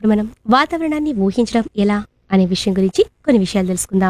ఇప్పుడు మనం వాతావరణాన్ని ఊహించడం ఎలా అనే విషయం గురించి కొన్ని విషయాలు తెలుసుకుందాం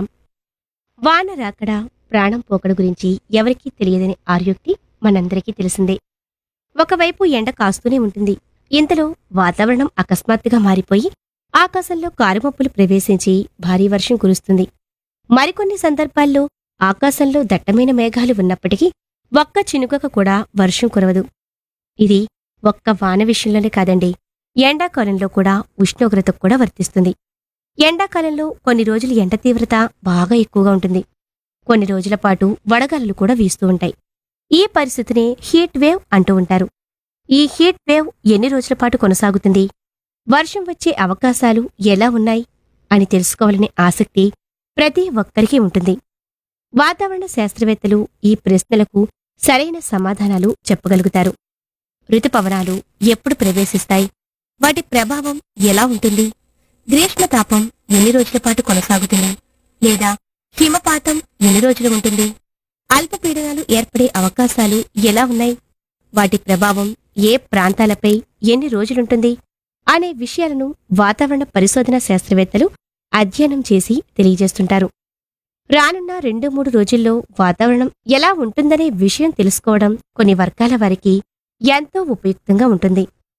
వాన రాకడ ప్రాణం పోకడ గురించి ఎవరికీ తెలియదని ఆర్యోక్తి మనందరికీ తెలిసిందే ఒకవైపు ఎండ కాస్తూనే ఉంటుంది ఇంతలో వాతావరణం అకస్మాత్తుగా మారిపోయి ఆకాశంలో కారుమప్పులు ప్రవేశించి భారీ వర్షం కురుస్తుంది మరికొన్ని సందర్భాల్లో ఆకాశంలో దట్టమైన మేఘాలు ఉన్నప్పటికీ ఒక్క చినుకక కూడా వర్షం కురవదు ఇది ఒక్క వాన విషయంలోనే కాదండి ఎండాకాలంలో కూడా ఉష్ణోగ్రతకు కూడా వర్తిస్తుంది ఎండాకాలంలో కొన్ని రోజులు ఎండ తీవ్రత బాగా ఎక్కువగా ఉంటుంది కొన్ని రోజుల పాటు వడగాలులు కూడా వీస్తూ ఉంటాయి ఈ పరిస్థితిని హీట్ వేవ్ అంటూ ఉంటారు ఈ హీట్ వేవ్ ఎన్ని రోజుల పాటు కొనసాగుతుంది వర్షం వచ్చే అవకాశాలు ఎలా ఉన్నాయి అని తెలుసుకోవాలనే ఆసక్తి ప్రతి ఒక్కరికి ఉంటుంది వాతావరణ శాస్త్రవేత్తలు ఈ ప్రశ్నలకు సరైన సమాధానాలు చెప్పగలుగుతారు ఋతుపవనాలు ఎప్పుడు ప్రవేశిస్తాయి వాటి ప్రభావం ఎలా ఉంటుంది గ్రీష్మతాపం ఎన్ని రోజుల పాటు కొనసాగుతుంది లేదా హిమపాతం ఎన్ని రోజులు ఉంటుంది అల్పపీడనాలు ఏర్పడే అవకాశాలు ఎలా ఉన్నాయి వాటి ప్రభావం ఏ ప్రాంతాలపై ఎన్ని రోజులుంటుంది అనే విషయాలను వాతావరణ పరిశోధన శాస్త్రవేత్తలు అధ్యయనం చేసి తెలియజేస్తుంటారు రానున్న రెండు మూడు రోజుల్లో వాతావరణం ఎలా ఉంటుందనే విషయం తెలుసుకోవడం కొన్ని వర్గాల వారికి ఎంతో ఉపయుక్తంగా ఉంటుంది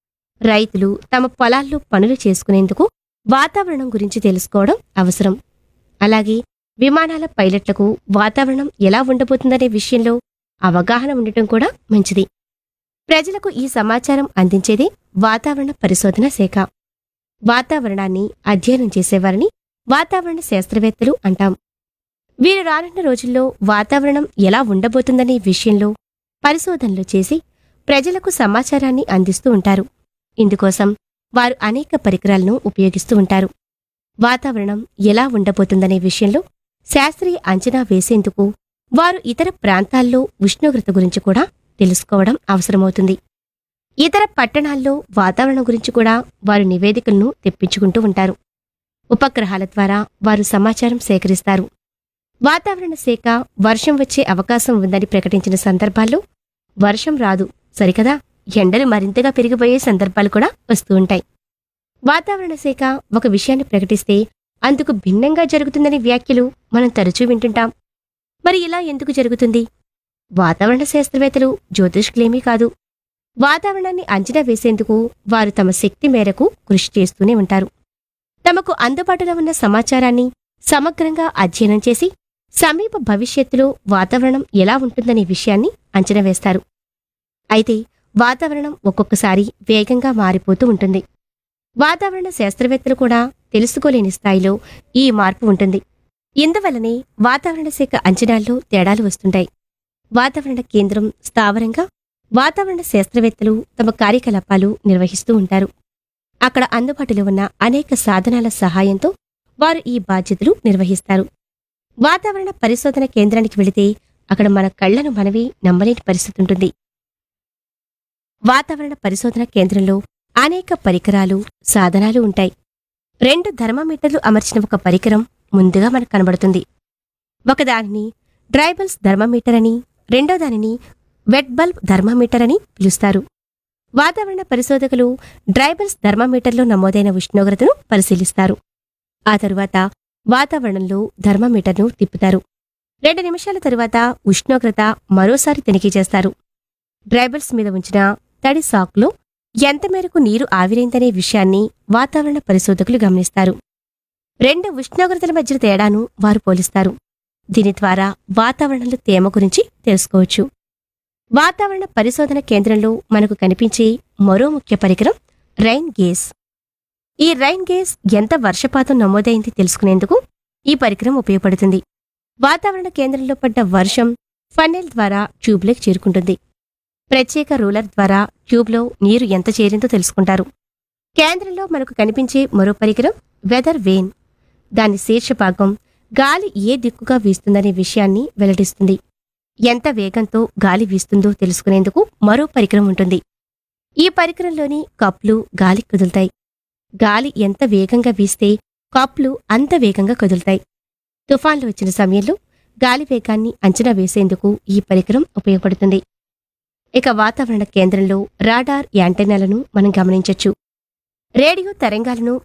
రైతులు తమ పొలాల్లో పనులు చేసుకునేందుకు వాతావరణం గురించి తెలుసుకోవడం అవసరం అలాగే విమానాల పైలట్లకు వాతావరణం ఎలా ఉండబోతుందనే విషయంలో అవగాహన ఉండటం కూడా మంచిది ప్రజలకు ఈ సమాచారం అందించేదే వాతావరణ పరిశోధన శాఖ వాతావరణాన్ని అధ్యయనం చేసేవారిని వాతావరణ శాస్త్రవేత్తలు అంటాం వీరు రానున్న రోజుల్లో వాతావరణం ఎలా ఉండబోతుందనే విషయంలో పరిశోధనలు చేసి ప్రజలకు సమాచారాన్ని అందిస్తూ ఉంటారు ఇందుకోసం వారు అనేక పరికరాలను ఉపయోగిస్తూ ఉంటారు వాతావరణం ఎలా ఉండబోతుందనే విషయంలో శాస్త్రీయ అంచనా వేసేందుకు వారు ఇతర ప్రాంతాల్లో ఉష్ణోగ్రత గురించి కూడా తెలుసుకోవడం అవసరమవుతుంది ఇతర పట్టణాల్లో వాతావరణం గురించి కూడా వారు నివేదికలను తెప్పించుకుంటూ ఉంటారు ఉపగ్రహాల ద్వారా వారు సమాచారం సేకరిస్తారు వాతావరణ శాఖ వర్షం వచ్చే అవకాశం ఉందని ప్రకటించిన సందర్భాల్లో వర్షం రాదు సరికదా ఎండలు మరింతగా పెరిగిపోయే సందర్భాలు కూడా వస్తూ ఉంటాయి వాతావరణ శాఖ ఒక విషయాన్ని ప్రకటిస్తే అందుకు భిన్నంగా జరుగుతుందనే వ్యాఖ్యలు మనం తరచూ వింటుంటాం మరి ఇలా ఎందుకు జరుగుతుంది వాతావరణ శాస్త్రవేత్తలు జ్యోతిష్కులేమీ కాదు వాతావరణాన్ని అంచనా వేసేందుకు వారు తమ శక్తి మేరకు కృషి చేస్తూనే ఉంటారు తమకు అందుబాటులో ఉన్న సమాచారాన్ని సమగ్రంగా అధ్యయనం చేసి సమీప భవిష్యత్తులో వాతావరణం ఎలా ఉంటుందనే విషయాన్ని అంచనా వేస్తారు అయితే వాతావరణం ఒక్కొక్కసారి వేగంగా మారిపోతూ ఉంటుంది వాతావరణ శాస్త్రవేత్తలు కూడా తెలుసుకోలేని స్థాయిలో ఈ మార్పు ఉంటుంది ఇందువల్లనే వాతావరణ శాఖ అంచనాల్లో తేడాలు వస్తుంటాయి వాతావరణ కేంద్రం స్థావరంగా వాతావరణ శాస్త్రవేత్తలు తమ కార్యకలాపాలు నిర్వహిస్తూ ఉంటారు అక్కడ అందుబాటులో ఉన్న అనేక సాధనాల సహాయంతో వారు ఈ బాధ్యతలు నిర్వహిస్తారు వాతావరణ పరిశోధన కేంద్రానికి వెళితే అక్కడ మన కళ్లను మనవి నమ్మలేని పరిస్థితి ఉంటుంది వాతావరణ పరిశోధన కేంద్రంలో అనేక పరికరాలు సాధనాలు ఉంటాయి రెండు థర్మామీటర్లు అమర్చిన ఒక పరికరం ముందుగా మనకు కనబడుతుంది ఒకదానిని డ్రైబల్స్ థర్మామీటర్ అని రెండో దానిని వెట్ బల్బ్ థర్మామీటర్ అని పిలుస్తారు వాతావరణ పరిశోధకులు డ్రైబల్స్ థర్మామీటర్లో నమోదైన ఉష్ణోగ్రతను పరిశీలిస్తారు ఆ తరువాత వాతావరణంలో థర్మామీటర్ను తిప్పుతారు రెండు నిమిషాల తరువాత ఉష్ణోగ్రత మరోసారి తనిఖీ చేస్తారు డ్రైబల్స్ మీద ఉంచిన తడి సాక్లో ఎంత మేరకు నీరు ఆవిరైందనే విషయాన్ని వాతావరణ పరిశోధకులు గమనిస్తారు రెండు ఉష్ణోగ్రతల మధ్య తేడాను వారు పోలిస్తారు దీని ద్వారా వాతావరణంలో తేమ గురించి తెలుసుకోవచ్చు వాతావరణ పరిశోధన కేంద్రంలో మనకు కనిపించే మరో ముఖ్య పరికరం రైన్ గేస్ ఈ రైన్ గేస్ ఎంత వర్షపాతం నమోదైంది తెలుసుకునేందుకు ఈ పరికరం ఉపయోగపడుతుంది వాతావరణ కేంద్రంలో పడ్డ వర్షం ఫన్నెల్ ద్వారా ట్యూబ్లోకి చేరుకుంటుంది ప్రత్యేక రూలర్ ద్వారా ట్యూబ్లో నీరు ఎంత చేరిందో తెలుసుకుంటారు కేంద్రంలో మనకు కనిపించే మరో పరికరం వెదర్ వేన్ దాని శీర్షభాగం గాలి ఏ దిక్కుగా వీస్తుందనే విషయాన్ని వెల్లడిస్తుంది ఎంత వేగంతో గాలి వీస్తుందో తెలుసుకునేందుకు మరో పరికరం ఉంటుంది ఈ పరికరంలోని కప్లు గాలి కదులుతాయి గాలి ఎంత వేగంగా వీస్తే కప్లు అంత వేగంగా కదులుతాయి తుఫాన్లు వచ్చిన సమయంలో గాలి వేగాన్ని అంచనా వేసేందుకు ఈ పరికరం ఉపయోగపడుతుంది ఇక వాతావరణ కేంద్రంలో రాడార్ యాంటెన్నాలను మనం గమనించొచ్చు రేడియో తరంగాలను